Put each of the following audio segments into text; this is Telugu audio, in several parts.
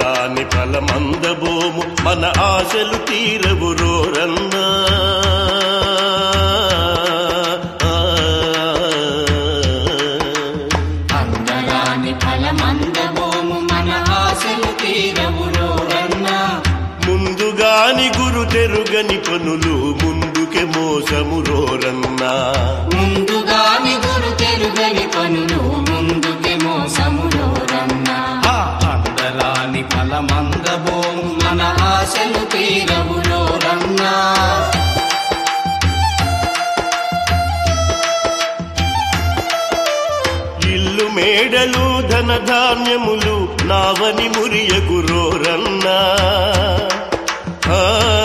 అందరాని ఫలమందబోము మన ఆశలు తీరవు రోరన్నా అందరాని ఫలమందబోము మన ఆశలు తీరవురోరన్నా ముందుగాని గురు తెరుగని పనులు ముందుకే మోసము రోరన్నా ముందుగాని గురు తెరుగని పనులు ముందుకే మోసమురోరన్నా అందరాని ఫలమందబోము మన ఆశలు తీరవురోరన్నా ఇల్లు మేడలు ధనధాన్యములు నావని మురియకు రోరన్నా ఆ,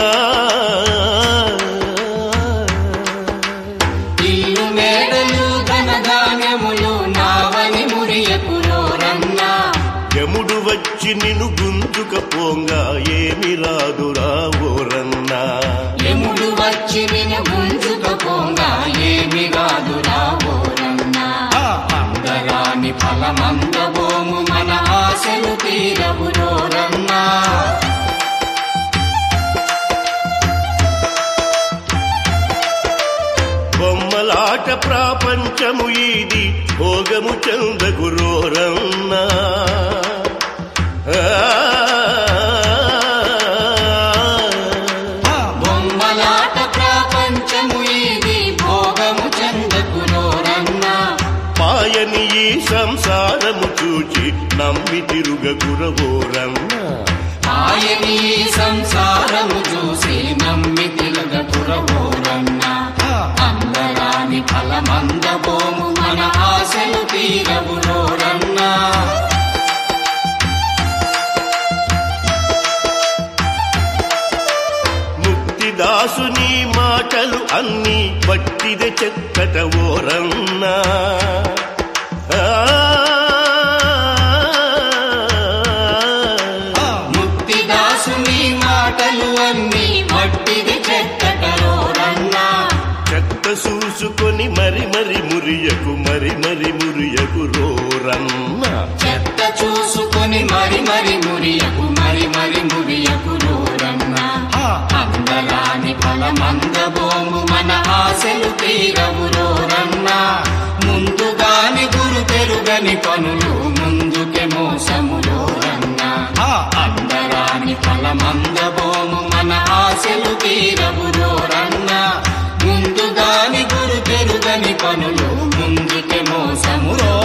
ఇల్లు మేడలు ధనధాన్యములు నావని మురియకురోరన్నా యముడు వచ్చి నిన్ను గుంజుక పోంగా ఏమి రాదురా ఓరన్నా యముడు వచ్చి నిన్ను గుంజుకపోగా ఏమి కాదురా ఓరన్నా అందరాని ఫలమందబోము మన ఆశలు తీరవురోరన్నా బొమ్మలాట ప్రాపంచము ఇది భోగము చందగు రోరన్నా ఆ, బొమ్మలాట ప్రపంచము ఇది భోగము చందకురోరన్నా పాయని ఈ సంసారము చూచి నమ్మి తిరుగ గురవోరన్నా ఆయని ఈ సంసారము చూసి నమ్మి తిలగకురవోరన్నా అందరాని ఫలమందబోము మన ఆశలు తీరవురోరన్నా ముక్తిదాసుని మాటలు అన్ని పట్టిద చెక్కట ఓరన్నా ఆ, ముక్తిదాసుని మాటలు అన్ని మట్టిది చెక్కటరోరన్నా చెత్త చూసుకొని మరి మరి మురియకు మరి మరి మురియకు రోరన్నా చెత్త చూసుకొని మరి మరి మురియకు మరి మరి మురియకు రోరన్నా అందరాని ఫలమందబోము మన ఆశలు తీరవురోరన్నా ముందుగాని గురు తెరుగని పనులు ముందుకే మోసములోరన్నా అందరాని ఫలమందబోము మన ఆశలు తీరవురోరన్నా ముందుగాని గురు తెరుగని పనులు ముందుకే మోసములో